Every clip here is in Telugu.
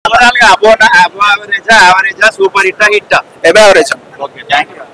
ఓవరాల్ గా above above average average super hit hit above average okay thank you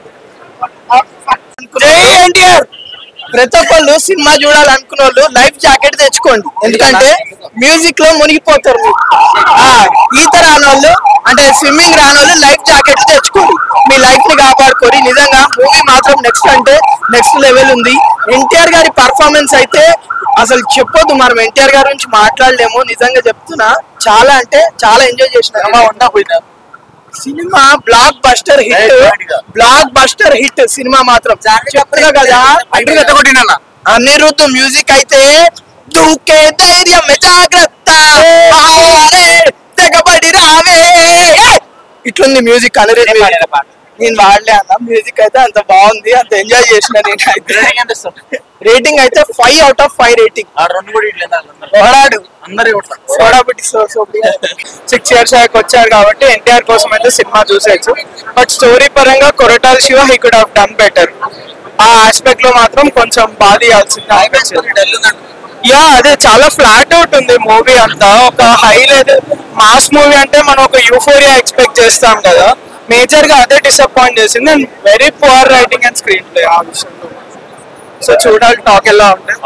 జై ఎన్టీఆర్ ప్రతి ఒక్కళ్ళు సినిమా చూడాలనుకున్న వాళ్ళు లైఫ్ జాకెట్ తెచ్చుకోండి ఎందుకంటే మ్యూజిక్ లో మునిగిపోతారు మీరు. ఆ, ఈత రాని వాళ్ళు అంటే స్విమ్మింగ్ రాని వాళ్ళు లైఫ్ జాకెట్ తెచ్చుకోండి మీ లైఫ్ ని కాపాడుకోరి నిజంగా మూవీ మాత్రం నెక్స్ట్ అంటే నెక్స్ట్ లెవెల్ ఉంది ఎన్టీఆర్ గారి పర్ఫార్మెన్స్ అయితే అసలు చెప్పొద్దు మనం ఎన్టీఆర్ గారి గురించి మాట్లాడలేము నిజంగా చెప్తున్నా చాలా అంటే చాలా ఎంజాయ్ చేసిన ఉన్నా పోయినా cinema blockbuster hit blockbuster hit cinema మాత్రం చెప్తున్నా కదా అంటే ఎత్తగొట్టినా అనిరుద్ధ్ మ్యూజిక్ అయితే దూకే ధైర్యం జాగ్రత్త ఆడే, తెగబడి రావే ఇట్లుంది మ్యూజిక్ అనిరుద్ధ్ music. నేను వాడలే అన్న మ్యూజిక్ అయితే అంత బాగుంది అంత ఎంజాయ్ చేసిన నేను అయితే రేటింగ్ అయితే five out of five rating రెండు కూడా ఇట్లా వాడాడు అందరి సోడా పెట్టి సిక్స్ ఇయర్స్ అయ్యాక వచ్చారు కాబట్టి ఎన్టీఆర్ కోసం అయితే సినిమా చూసేయచ్చు బట్ స్టోరీ పరంగా Koratala Siva he could have done better ఆ ఆస్పెక్ట్ లో మాత్రం కొంచెం బాధ ఇవ్వాల్సింది అనిపించింది యా అదే చాలా ఫ్లాట్ అవుట్ ఉంది మూవీ అంతా ఒక హై లేదు మాస్ మూవీ అంటే మనం ఒక యూఫోరియా ఎక్స్పెక్ట్ చేస్తాం కదా మేజర్ గా అదే డిసప్పాయింట్ చేసింది and very poor writing and screen play ఆ విషయంలో సో చూడాలి టాక్ ఎలా ఉంటుంది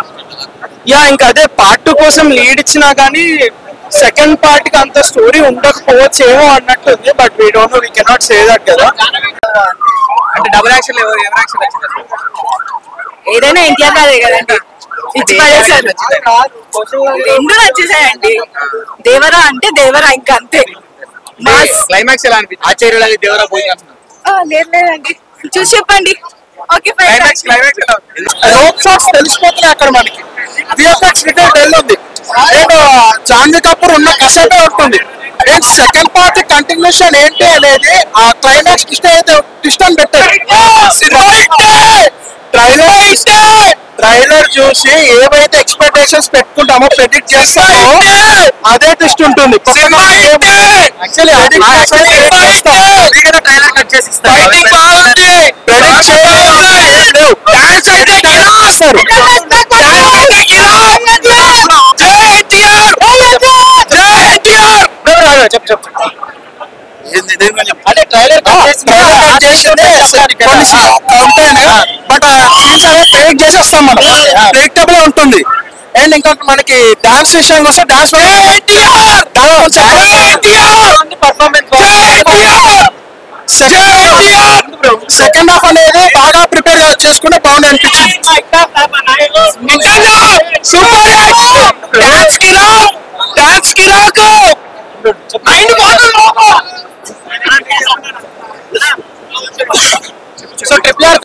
యా ఇంకా అదే పార్ట్ టూ కోసం లీడ్ ఇచ్చినా కానీ సెకండ్ పార్ట్ కి అంత స్టోరీ ఉండకపోవచ్చేమో అన్నట్టు ఉంది but we don't know we cannot say that కదా అంటే డబుల్ యాక్షన్ ఎవరు ఎవరు యాక్షన్ నచ్చింది ఏదైనా ఎన్టీఆర్ గారే కదండి ఇచ్చి పడేశారు రెండు నచ్చేసాయండి దేవరా అంటే దేవరా ఇంకా అంతే మాస్ క్లైమాక్స్ ఎలా అనిపించింది ఆచార్యులు దేవరా పోయి ఆ, లేదు లేదండి చూసి చెప్పండి ఓకే ఫైన్ క్లైమాక్స్ క్లైమాక్స్ ఎలా ఉంది రోప్ షాట్స్ తెలిసిపోతున్నాయి అక్కడ మనకి విఎఫ్ఎక్స్ రిటర్న్ డెల్ ఉంది అండ్ జాన్వీ కపూర్ ఉన్న కసటే ఉంటుంది అండ్ సెకండ్ పార్ట్ కంటిన్యూషన్ ఏంటి అనేది ఆ క్లైమాక్స్ ట్విస్ట్ అయితే ట్విస్ట్ అని పెట్టారు ట్రైలర్ ట్రైలర్ చూసి ఏవైతే ఎక్స్పెక్టేషన్స్ పెట్టుకుంటామో ప్రెడిక్ట్ చేస్తామో అదే ట్విస్ట్ ఉంటుంది యాక్చువల్లీ ట్రైలర్ కట్ చేసి ఫైటింగ్ బాగుంది ప్రెడిక్ట్ చేయలేదు డాన్స్ అయితే ఎలా వస్తారు చెప్పు చెప్పు అంటే ట్రైలర్ బట్ సీన్స్ అనేది ప్రెడిక్ట్ చేసేస్తాం మనం ప్రెడిక్టబుల్ ఉంటుంది అండ్ ఇంకా మనకి డాన్స్ విషయానికి వస్తే డాన్స్ సెకండ్ హాఫ్ అనేది బాగా ప్రిపేర్ చేసుకుంటే బాగుంది అనిపించింది సూపర్ డాన్స్ కి రా డాన్స్ కి రాకు మైండ్ సో ట్రిపుల్ ఆర్